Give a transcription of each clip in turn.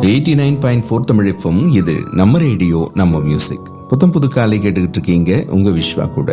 eighty nine point four Tamil FM இது நம்ம radio நம்ம மியூசிக் புத்தம் புது காலை கேட்டுக்கிட்டு இருக்கீங்க உங்க விஸ்வா கூட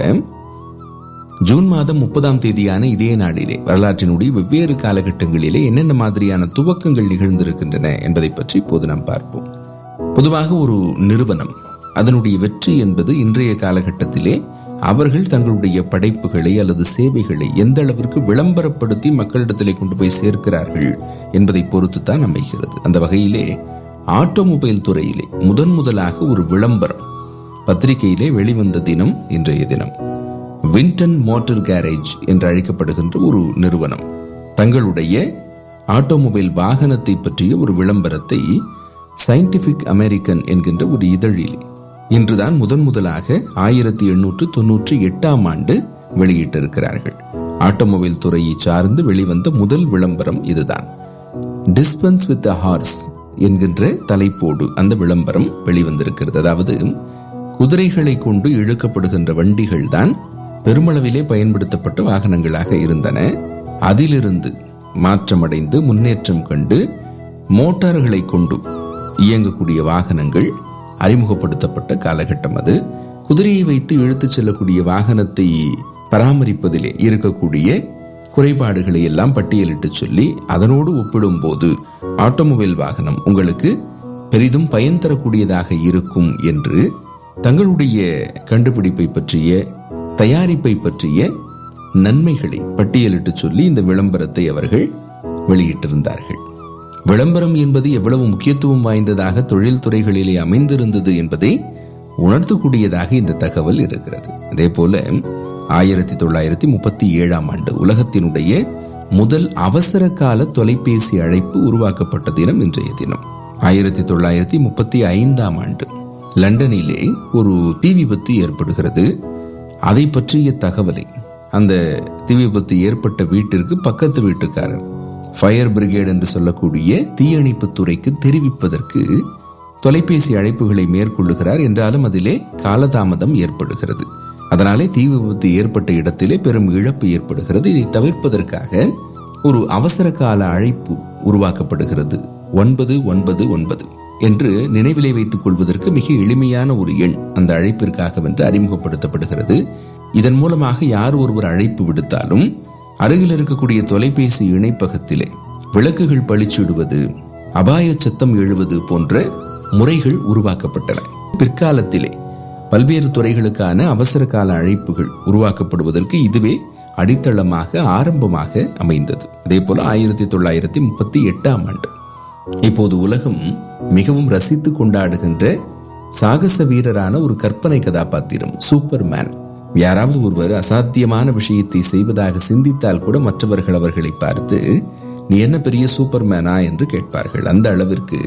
ஜூன் மாதம் முப்பதாம் தேதியான இதே நாளிலே வரலாற்றினுடைய வெவ்வேறு காலகட்டங்களிலே என்னென்ன மாதிரியான துவக்கங்கள் நிகழ்ந்திருக்கின்றன என்பதை பற்றி இப்போது நாம் பார்ப்போம் பொதுவாக ஒரு நிறுவனம் அதனுடைய வெற்றி என்பது இன்றைய காலகட்டத்திலே அவர்கள் தங்களுடைய படைப்புகளை அல்லது சேவைகளை எந்த அளவிற்கு விளம்பரப்படுத்தி மக்களிடத்திலே கொண்டு போய் சேர்க்கிறார்கள் என்பதை பொறுத்து தான் அமைகிறது அந்த வகையிலே ஆட்டோமொபைல் துறையிலே முதன் முதலாக ஒரு விளம்பரம் பத்திரிகையிலே வெளிவந்த தினம் இன்றைய தினம் வின்டன் மோட்டார் கேரேஜ் என்று அழைக்கப்படுகின்ற ஒரு நிறுவனம் தங்களுடைய ஆட்டோமொபைல் வாகனத்தை பற்றிய ஒரு விளம்பரத்தை சயின்டிபிக் அமெரிக்கன் என்கின்ற ஒரு இதழில் இன்றுதான் முதன் முதலாக ஆயிரத்தி எண்ணூற்று தொன்னூற்றி எட்டாம் ஆண்டு வெளியிட்டிருக்கிறார்கள் ஆட்டோமொபைல் துறையை சார்ந்து வெளிவந்த முதல் விளம்பரம் இதுதான் டிஸ்பென்ஸ் வித் ஹார்ஸ் என்கின்ற தலைப்போடு அந்த விளம்பரம் வெளிவந்திருக்கிறது அதாவது குதிரைகளை கொண்டு இழுக்கப்படுகின்ற வண்டிகள் தான் பெருமளவிலே பயன்படுத்தப்பட்ட வாகனங்களாக இருந்தன அதிலிருந்து மாற்றமடைந்து முன்னேற்றம் கண்டு மோட்டார்களை கொண்டு இயங்கக்கூடிய வாகனங்கள் அறிமுகப்படுத்தப்பட்ட காலகட்டம் அது குதிரையை வைத்து இழுத்துச் செல்லக்கூடிய வாகனத்தை பராமரிப்பதிலே இருக்கக்கூடிய குறைபாடுகளை எல்லாம் பட்டியலிட்டு சொல்லி அதனோடு ஒப்பிடும்போது ஆட்டோமொபைல் வாகனம் உங்களுக்கு பெரிதும் பயன் தரக்கூடியதாக இருக்கும் என்று தங்களுடைய கண்டுபிடிப்பை பற்றிய தயாரிப்பை பற்றிய நன்மைகளை பட்டியலிட்டு சொல்லி இந்த விளம்பரத்தை அவர்கள் வெளியிட்டிருந்தார்கள் விளம்பரம் என்பது எவ்வளவு முக்கியத்துவம் வாய்ந்ததாக தொழில்துறைகளிலே அமைந்திருந்தது என்பதை உணர்த்தக்கூடியதாக இந்த தகவல் இருக்கிறது அதே போல ஆயிரத்தி தொள்ளாயிரத்தி முப்பத்தி ஏழாம் ஆண்டு உலகத்தினுடைய முதல் அவசர கால தொலைபேசி அழைப்பு உருவாக்கப்பட்ட தினம் இன்றைய தினம் ஆயிரத்தி தொள்ளாயிரத்தி முப்பத்தி ஐந்தாம் ஆண்டு லண்டனிலே ஒரு தீ விபத்து ஏற்படுகிறது அதை பற்றிய தகவலை அந்த தீ விபத்து ஏற்பட்ட வீட்டிற்கு பக்கத்து வீட்டுக்காரர் ஃபயர் பிரிகேட் என்று சொல்லக்கூடிய தீயணைப்பு துறைக்கு தெரிவிப்பதற்கு தொலைபேசி அழைப்புகளை மேற்கொள்ளுகிறார் என்றாலும் அதிலே காலதாமதம் ஏற்படுகிறது அதனாலே தீ விபத்து ஏற்பட்ட இடத்திலே பெரும் இழப்பு ஏற்படுகிறது இதை தவிர்ப்பதற்காக ஒரு அவசர கால அழைப்பு உருவாக்கப்படுகிறது ஒன்பது ஒன்பது ஒன்பது என்று நினைவிலை வைத்துக் கொள்வதற்கு மிக எளிமையான ஒரு எண் அந்த அழைப்பிற்காக என்று அறிமுகப்படுத்தப்படுகிறது இதன் மூலமாக யார் ஒருவர் அழைப்பு விடுத்தாலும் அருகில் இருக்கக்கூடிய தொலைபேசி இணைப்பகத்திலே விளக்குகள் பளிச்சிடுவது அபாய சத்தம் எழுவது போன்ற முறைகள் உருவாக்கப்பட்டன பிற்காலத்திலே பல்வேறு துறைகளுக்கான அவசர கால அழைப்புகள் உருவாக்கப்படுவதற்கு இதுவே அடித்தளமாக ஆரம்பமாக அமைந்தது அதே போல ஆயிரத்தி தொள்ளாயிரத்தி முப்பத்தி எட்டாம் ஆண்டு இப்போது உலகம் மிகவும் ரசித்து கொண்டாடுகின்ற சாகச வீரரான ஒரு கற்பனை கதாபாத்திரம் சூப்பர்மேன் யாராவது ஒருவர் அசாத்தியமான விஷயத்தை செய்வதாக சிந்தித்தால் கூட மற்றவர்கள் அவர்களை பார்த்து நீ என்ன பெரிய சூப்பர்மேனா என்று கேட்பார்கள் அந்த அளவிற்கு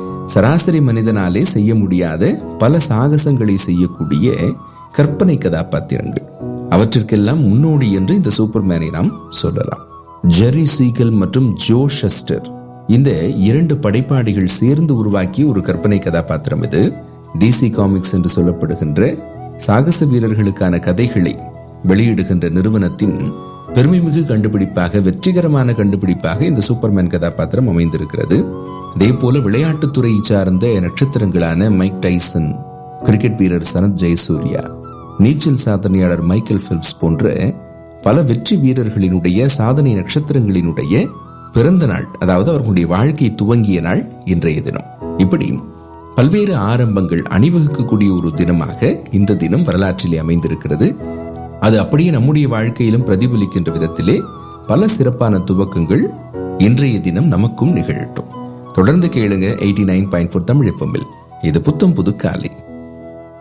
சராசரி மனிதனாலே செய்ய முடியாத பல சாகசங்களை செய்யக்கூடிய கற்பனை கதாபாத்திரங்கள் அவற்றிற்கெல்லாம் முன்னோடி என்று இந்த சூப்பர்மேனை நாம் சொல்லலாம் ஜெர்ரி சீகல் மற்றும் ஜோ ஷஸ்டர் இந்த இரண்டு படைப்பாளிகள் சேர்ந்து உருவாக்கிய ஒரு கற்பனை கதாபாத்திரம் இது டிசி காமிக்ஸ் என்று சொல்லப்படுகின்ற சாகச வீரர்களுக்கான கதைகளை வெளியிடுகின்ற நிறுவனத்தின் பெருமைமிகு கண்டுபிடிப்பாக வெற்றிகரமான கண்டுபிடிப்பாக இந்த சூப்பர்மேன் கதாபாத்திரம் அமைந்திருக்கிறது அதே போல விளையாட்டுத்துறை சார்ந்த நட்சத்திரங்களான மைக் டைசன் கிரிக்கெட் வீரர் சனத் ஜெயசூர்யா நீச்சல் சாதனையாளர் மைக்கேல் பிலிப்ஸ் போன்ற பல வெற்றி வீரர்களினுடைய சாதனை நட்சத்திரங்களினுடைய பிறந்த நாள் அதாவது அவர்களுடைய வாழ்க்கை துவங்கிய நாள் இன்றைய தினம் இப்படி பல்வேறு ஆரம்பங்கள் அணிவகுக்கக்கூடிய ஒரு தினமாக இந்த தினம் வரலாற்றிலே அமைந்திருக்கிறது அது அப்படியே நம்முடைய வாழ்க்கையிலும் பிரதிபலிக்கின்ற விதத்திலே பல சிறப்பான துவக்கங்கள் இன்றைய தினம் நமக்கும் நிகழட்டும் தொடர்ந்து கேளுங்க eighty nine point four Tamil எஃப்எம்மில் இது புத்தம் புது காலை